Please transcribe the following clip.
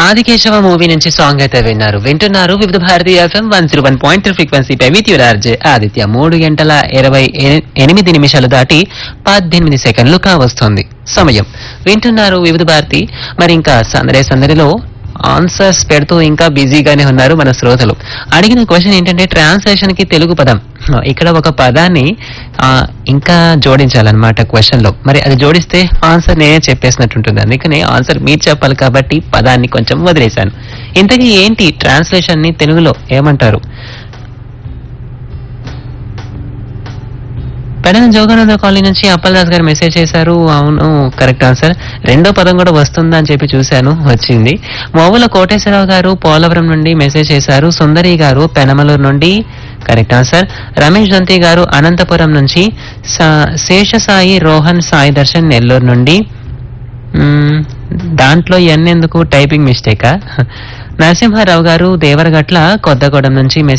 Aadikeshava movie నుంచి song అయితే విన్నారు వింటున్నారు వివిధ భారతీయ FM one zero one point ఫ్రీక్వెన్సీపై విత్ యువరార్జే ఆదిత్య మూడు గంటల ఇరవై ఎని- ఎనిమిది నిమిషాలు దాటి పద్దెనిమిది సెకండ్లు కావస్తుంది సమయం వింటున్నారు వివిధ భారతి మరి ఇంకా సందడే సందడిలో ఆన్సర్స్ పెడుతూ ఇంకా బిజీగానే ఉన్నారు మన శ్రోతలు అడిగిన క్వశ్చన్ ఏంటంటే ట్రాన్స్లేషన్ కి తెలుగు పదం ఇక్కడ ఒక పదాన్ని ఆ, ఇంకా జోడించాలన్నమాట క్వశ్చన్ లో మరి అది జోడిస్తే ఆన్సర్ నేనే చెప్పేసినట్టుంటుంది అందుకనే ఆన్సర్ మీరు చెప్పాలి కాబట్టి పదాన్ని కొంచెం వదిలేశాను ఇంతకీ ఏంటి ట్రాన్స్లేషన్ ని తెలుగులో ఏమంటారు పెడన జోగానంద కాలనీ నుంచి అప్పలదాస్ గారు మెసేజ్ చేశారు అవును కరెక్ట్ ఆన్సర్ రెండో పదం కూడా వస్తుందా అని చెప్పి చూశాను వచ్చింది మోవుల కోటేశ్వరరావు గారు పోలవరం నుండి మెసేజ్ చేశారు సుందరి గారు పెనమలూరు నుండి కరెక్ట్ ఆన్సర్ రమేష్ దంతి గారు అనంతపురం నుంచి సా- శేషసాయి రోహన్ సాయి దర్శన్ నెల్లూరు నుండి మ్మ్, దాంట్లో ఎన్ ఎందుకు టైపింగ్ మిస్టేకా నరసింహారావు గారు దేవరగట్ల కొత్తగూడెం నుంచి మెసేజ్